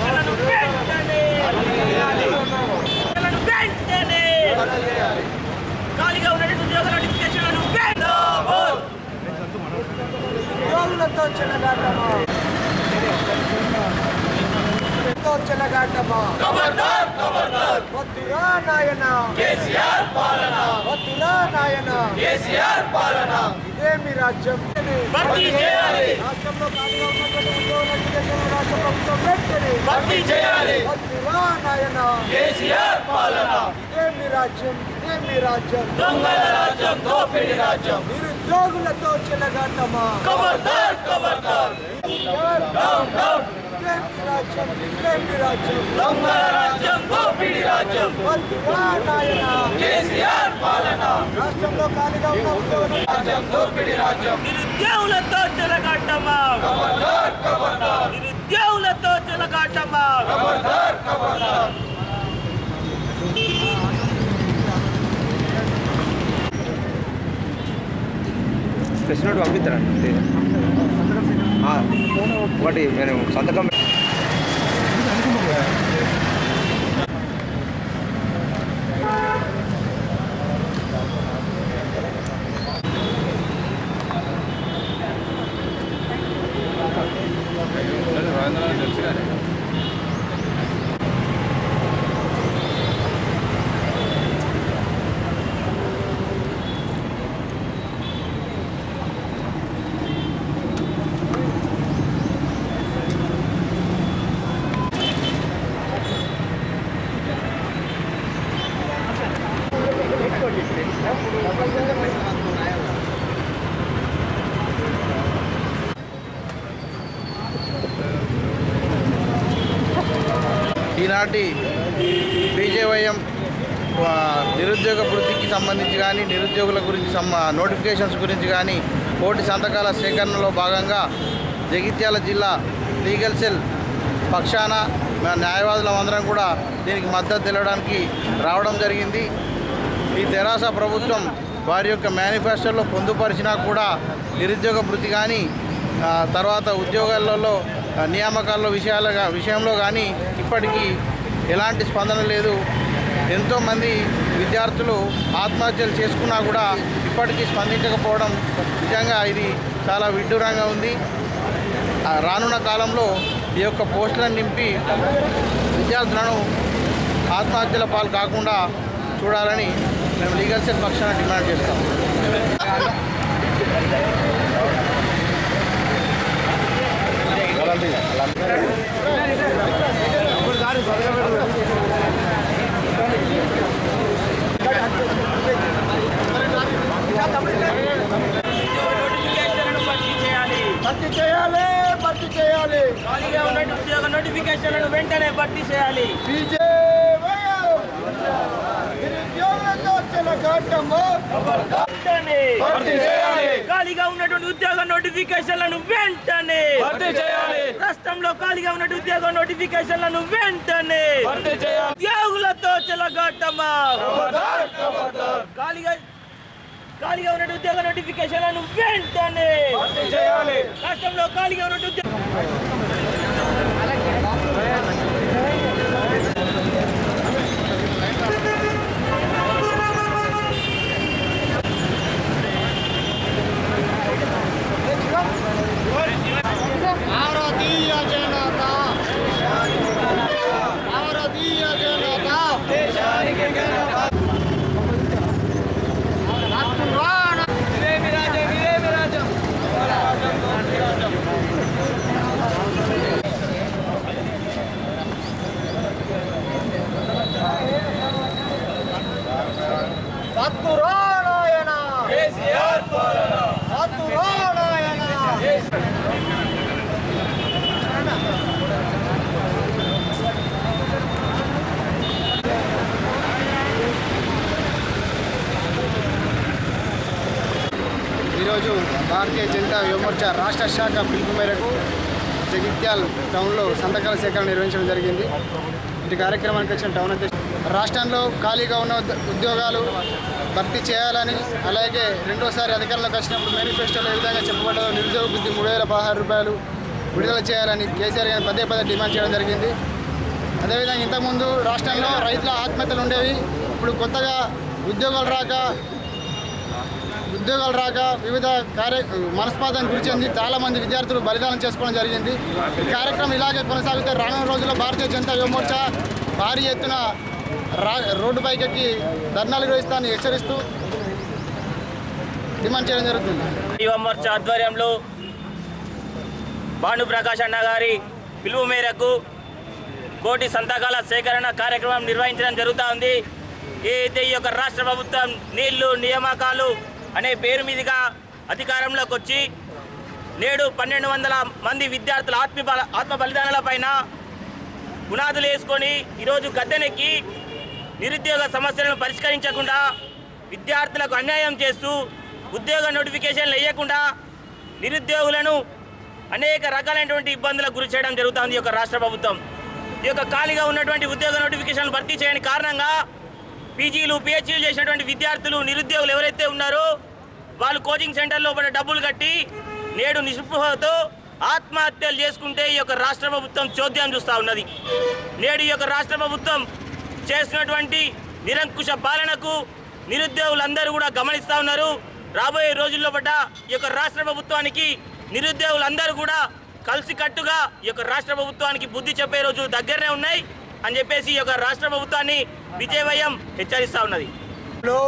నోటిఫికేషన్లను వెంటనే వెంటనే ఖాళీగా ఉన్నటువంటి ఉద్యోగ నోటిఫికేషన్లను వెంటనే ఉద్యోగులతో చెలగాటమా తో చెలగాటమా వద్దురా నాయన వద్దురా నాయన ఇదే మీ రాజ్యం భర్తీ చేయాలి రాష్ట్రంలో ఖాళీగా ఉన్నటువంటి ఉద్యోగ నోటిఫికేషన్ రాష్ట్ర ప్రభుత్వం వెంటనే భర్తీ చేయాలి వద్దురా నాయన కేసీఆర్ పాలన ఇదే మీ రాజ్యం ఇదే మీ రాజ్యం దొంగల రాజ్యం దోపిడి రాజ్యం నిరుద్యోగులతో చెలగాటమా ఖబర్దార్ ఖబర్దార్ డౌన్ డౌన్ ఇదే మీ రాజ్యం ఇదే మీ రాజ్యం దొంగల రాజ్యం దోపిడి రాజ్యం వద్దురా నాయన కేసీఆర్ పాలన రాష్ట్రంలో ఖాళీగా ఉన్న ఉద్యోగ రాజ్యం దోపిడి రాజ్యం నిరుద్యోగులతో చెలగాటమా నిరుద్యోగులతో చెలగాటమా ప్రెస్ నోట్ పంపిస్తారండి ఆ, ఒకటి నేను సంతకం ఈనాటి బీజేవైఎం ఆ, నిరుద్యోగ వృత్తికి సంబంధించి కానీ నిరుద్యోగుల గురించి సంబ నోటిఫికేషన్స్ గురించి కానీ కోటి సంతకాల సేకరణలో భాగంగా జగిత్యాల జిల్లా లీగల్ సెల్ పక్షాన మా న్యాయవాదులం అందరం కూడా దీనికి మద్దతు తెలవడానికి రావడం జరిగింది ఈ తెరాస ప్రభుత్వం వారి యొక్క మేనిఫెస్టోలో పొందుపరిచినా కూడా నిరుద్యోగ వృత్తి కానీ ఆ, తర్వాత ఉద్యోగాలలో ఆ, నియామకాల్లో విషయాలుగా విషయంలో కానీ ఇప్పటికీ ఎలాంటి స్పందన లేదు ఎంతోమంది విద్యార్థులు ఆత్మహత్యలు చేసుకున్నా కూడా ఇప్పటికీ స్పందించకపోవడం నిజంగా ఇది చాలా విడ్డూరంగా ఉంది ఆ, రానున్న కాలంలో ఈ యొక్క పోస్టులను నింపి విద్యార్థులను ఆత్మహత్యల పాలు కాకుండా చూడాలని మేము లీగల్ సెల్ పక్షాన డిమాండ్ చేస్తాం నోటిఫికేషన్లను భర్తీ చేయాలి భర్తీ చేయాలి భర్తీ చేయాలి ఖాళీగా ఉన్న ఉద్యోగ నోటిఫికేషన్లను వెంటనే భర్తీ చేయాలి బీజేవైఎం నిరుద్యోగులతో చెలగాటమా వెంటనే భర్తీ చేయాలి ఖాళీగా ఉన్నటువంటి ఉద్యోగ నోటిఫికేషన్లను వెంటనే భర్తీ చేయాలి రాష్ట్రంలో ఖాళీగా ఉన్నటువంటి ఉద్యోగ నోటిఫికేషన్లను వెంటనే భర్తీ చేయాలి ఉద్యోగులతో చెలగాటమా ఖాళీగా ఖాళీగా ఉన్నటువంటి ఉద్యోగ నోటిఫికేషన్లను వెంటనే భర్తీ చేయాలి రాష్ట్రంలో ఖాళీగా ఉన్నటువంటి ఉద్యోగ భారతీయ జనతా భారతీయ జనతా రాష్ట్రం ఇదేమి రాజ్యం ఇదేమి రాజ్యం భక్తురాయణ కేసీఆర్ పాలన భక్తురాయణ ఈరోజు భారతీయ జనతా యువమోర్చా రాష్ట్ర శాఖ పిలుపు మేరకు జగిత్యాల్ టౌన్లో సంతకాల సేకరణ నిర్వహించడం జరిగింది ఇటు కార్యక్రమానికి వచ్చిన టౌన్ అధ్యక్షుడు రాష్ట్రంలో ఖాళీగా ఉన్న ఉద్య- ఉద్యోగాలు భర్తీ చేయాలని అలాగే రెండోసారి అధికారంలోకి వచ్చినప్పుడు మేనిఫెస్టోలో ఏ విధంగా చెప్పబడ్డదో నిరుద్యోగ వృద్ధి మూడు వేల పదహారు రూపాయలు విడుదల చేయాలని కేసీఆర్ గారిని పదే పదే డిమాండ్ చేయడం జరిగింది అదేవిధంగా ఇంతకుముందు రాష్ట్రంలో రైతుల ఆత్మహత్యలు ఉండేవి ఇప్పుడు కొత్తగా ఉద్యోగాలు రాక ఉద్యోగాలు రాక వివిధ కార్య మనస్పాతానికి గురి చెంది చాలామంది విద్యార్థులు బలిదానం చేసుకోవడం జరిగింది ఈ కార్యక్రమం ఇలాగే కొనసాగితే రానున్న రోజుల్లో భారతీయ జనతా యువమోర్చా భారీ ఎత్తున రా రోడ్డు పైకెక్కి ధర్నాలు నిర్వహిస్తానని హెచ్చరిస్తూ డిమాండ్ చేయడం జరుగుతుంది యువ మోర్చా ఆధ్వర్యంలో భాను ప్రకాష్ అన్న గారి పిలుపు మేరకు కోటి సంతకాల సేకరణ కార్యక్రమం నిర్వహించడం జరుగుతూ ఉంది ఏదైతే ఈ యొక్క రాష్ట్ర ప్రభుత్వం నీళ్లు నియామకాలు అనే పేరు మీదుగా అధికారంలోకి వచ్చి నేడు పన్నెండు వందల మంది విద్యార్థుల ఆత్మ బల ఆత్మ బలిదానాల పైన పునాదులు వేసుకొని ఈరోజు గద్దెనెక్కి నిరుద్యోగ సమస్యలను పరిష్కరించకుండా విద్యార్థులకు అన్యాయం చేస్తూ ఉద్యోగ నోటిఫికేషన్లు వేయకుండా నిరుద్యోగులను అనేక రకాలైనటువంటి ఇబ్బందులకు గురి చేయడం జరుగుతుంది ఈ యొక్క రాష్ట్ర ప్రభుత్వం ఈ యొక్క ఖాళీగా ఉన్నటువంటి ఉద్యోగ నోటిఫికేషన్లు భర్తీ చేయని కారణంగా పీజీలు పిహెచ్డీలు చేసినటువంటి విద్యార్థులు నిరుద్యోగులు ఎవరైతే ఉన్నారో వాళ్ళు కోచింగ్ సెంటర్లో పడే డబ్బులు కట్టి నేడు నిస్పృహతో ఆత్మహత్యలు చేసుకుంటే ఈ యొక్క రాష్ట్ర ప్రభుత్వం చోద్యం చూస్తూ ఉన్నది నేడు ఈ యొక్క రాష్ట్ర ప్రభుత్వం చేస్తున్నటువంటి నిరంకుశ పాలనకు నిరుద్యోగులందరూ కూడా గమనిస్తూ ఉన్నారు రాబోయే రోజుల్లో పట్ల ఈ యొక్క రాష్ట్ర ప్రభుత్వానికి నిరుద్యోగులందరూ కూడా కలిసికట్టుగా ఈ యొక్క రాష్ట్ర ప్రభుత్వానికి బుద్ధి చెప్పే రోజులు దగ్గరనే ఉన్నాయి అని చెప్పేసి ఈ యొక్క రాష్ట్ర ప్రభుత్వాన్ని విజయవయం హెచ్చరిస్తూ ఉన్నది లో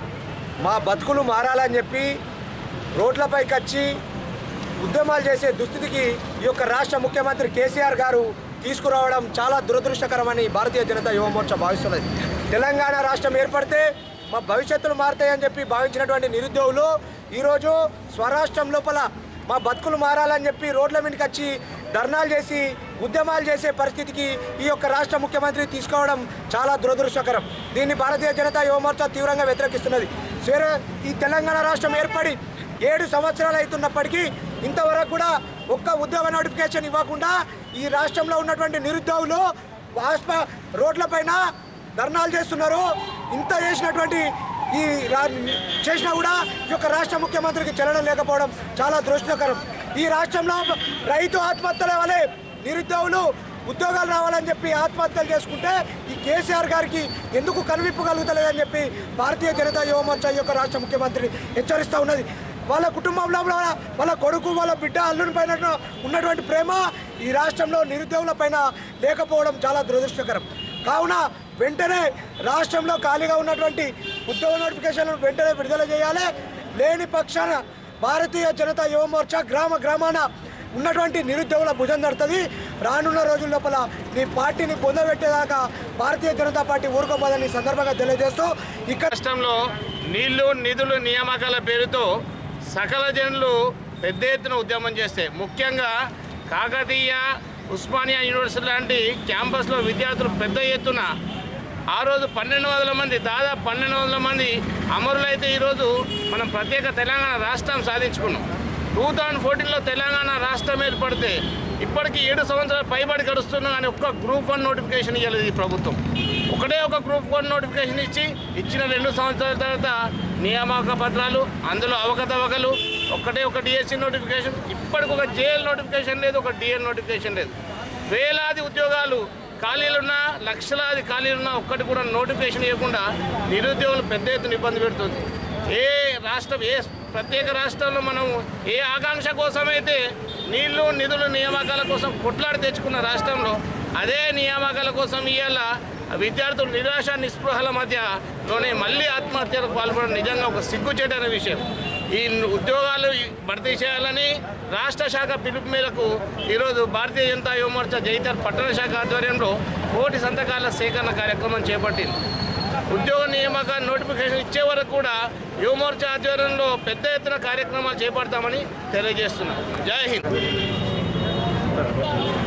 మా బతుకులు మారాలని చెప్పి రోడ్లపైకి వచ్చి ఉద్యమాలు చేసే దుస్థితికి ఈ యొక్క రాష్ట్ర ముఖ్యమంత్రి కేసీఆర్ గారు తీసుకురావడం చాలా దురదృష్టకరమని భారతీయ జనతా యువ మోర్చా భావిస్తున్నది తెలంగాణ రాష్ట్రం ఏర్పడితే మా భవిష్యత్తులు మారుతాయని చెప్పి భావించినటువంటి నిరుద్యోగులు ఈరోజు స్వరాష్ట్రం లోపల మా బతుకులు మారాలని చెప్పి రోడ్ల మీదకి వచ్చి ధర్నాలు చేసి ఉద్యమాలు చేసే పరిస్థితికి ఈ యొక్క రాష్ట్ర ముఖ్యమంత్రి తీసుకోవడం చాలా దురదృష్టకరం దీన్ని భారతీయ జనతా యువ మోర్చా తీవ్రంగా వ్యతిరేకిస్తున్నది సరే ఈ తెలంగాణ రాష్ట్రం ఏర్పడి ఏడు సంవత్సరాలు అవుతున్నప్పటికీ ఇంతవరకు కూడా ఒక్క ఉద్యోగ నోటిఫికేషన్ ఇవ్వకుండా ఈ రాష్ట్రంలో ఉన్నటువంటి నిరుద్యోగులు ఆస్ప రోడ్లపైన ధర్నాలు చేస్తున్నారు ఇంత చేసినటువంటి ఈ రా- చేసినా కూడా ఈ యొక్క రాష్ట్ర ముఖ్యమంత్రికి చెల్లడం లేకపోవడం చాలా దురదృష్టకరం ఈ రాష్ట్రంలో రైతు ఆత్మహత్యల వలె నిరుద్యోగులు ఉద్యోగాలు రావాలని చెప్పి ఆత్మహత్యలు చేసుకుంటే ఈ కేసీఆర్ గారికి ఎందుకు కనువిప్పు కలుగుతలేదని చెప్పి భారతీయ జనతా యువ మోర్చా ఈ యొక్క రాష్ట్ర ముఖ్యమంత్రి హెచ్చరిస్తూ ఉన్నది వాళ్ళ కుటుంబంలో వాళ్ళ వాళ్ళ కొడుకు వాళ్ళ బిడ్డ అల్లుని పైన ఉన్నటువంటి ప్రేమ ఈ రాష్ట్రంలో నిరుద్యోగుల పైన లేకపోవడం చాలా దురదృష్టకరం కావున వెంటనే రాష్ట్రంలో ఖాళీగా ఉన్నటువంటి ఉద్యోగ నోటిఫికేషన్లను వెంటనే విడుదల చేయాలి లేని పక్షాన భారతీయ జనతా యువ మోర్చా గ్రామ గ్రామాన ఉన్నటువంటి నిరుద్యోగుల భుజం నడుతుంది రానున్న రోజుల లోపల నీ పార్టీని పొందబెట్టేదాకా భారతీయ జనతా పార్టీ ఊరుకోపోదని ఈ సందర్భంగా తెలియజేస్తూ ఇక్కడ రాష్ట్రంలో నీళ్లు నిధులు నియామకాల పేరుతో సకల జనులు పెద్ద ఎత్తున ఉద్యమం చేస్తే ముఖ్యంగా కాకతీయ ఉస్మానియా యూనివర్సిటీ లాంటి క్యాంపస్లో విద్యార్థులు పెద్ద ఎత్తున ఆ రోజు పన్నెండు వందల మంది దాదాపు పన్నెండు వందల మంది అమరులైతే ఈరోజు మనం ప్రత్యేక తెలంగాణ రాష్ట్రం సాధించుకున్నాం టూ థౌజండ్ ఫోర్టీన్లో తెలంగాణ రాష్ట్రం ఏర్పడితే ఇప్పటికీ ఏడు సంవత్సరాలు పైబడి గడుస్తున్నాం కానీ ఒక్క గ్రూప్ వన్ నోటిఫికేషన్ ఇవ్వలేదు ఈ ప్రభుత్వం ఒకటే ఒక గ్రూప్ వన్ నోటిఫికేషన్ ఇచ్చి ఇచ్చిన రెండు సంవత్సరాల తర్వాత నియామక పత్రాలు అందులో అవకతవకలు ఒకటే ఒక డిఎస్సి నోటిఫికేషన్ ఇప్పటికి ఒక జేఎల్ నోటిఫికేషన్ లేదు ఒక డిఎల్ నోటిఫికేషన్ లేదు వేలాది ఉద్యోగాలు ఖాళీలున్నా లక్షలాది ఖాళీలున్నా ఒక్కటి కూడా నోటిఫికేషన్ ఇవ్వకుండా నిరుద్యోగులు పెద్ద ఎత్తున ఇబ్బంది పెడుతుంది ఏ రాష్ట్రం ఏ ప్రత్యేక రాష్ట్రంలో మనం ఏ ఆకాంక్ష కోసమైతే నీళ్లు నిధులు నియామకాల కోసం కొట్లాడి తెచ్చుకున్న రాష్ట్రంలో అదే నియామకాల కోసం ఇవాళ విద్యార్థులు నిరాశ నిస్పృహల మధ్యలోనే మళ్ళీ ఆత్మహత్యలకు పాల్పడడం నిజంగా ఒక సిగ్గుచేటైన విషయం ఈ ఉద్యోగాలు భర్తీ చేయాలని రాష్ట్ర శాఖ పిలుపు మేరకు ఈరోజు భారతీయ జనతా యువమోర్చా జైతర్ పట్టణ శాఖ ఆధ్వర్యంలో కోటి సంతకాల సేకరణ కార్యక్రమం చేపట్టింది ఉద్యోగ నియామక నోటిఫికేషన్ ఇచ్చే వరకు కూడా యువమోర్చా ఆధ్వర్యంలో పెద్ద ఎత్తున కార్యక్రమాలు చేపడతామని తెలియజేస్తున్నాం జై హింద్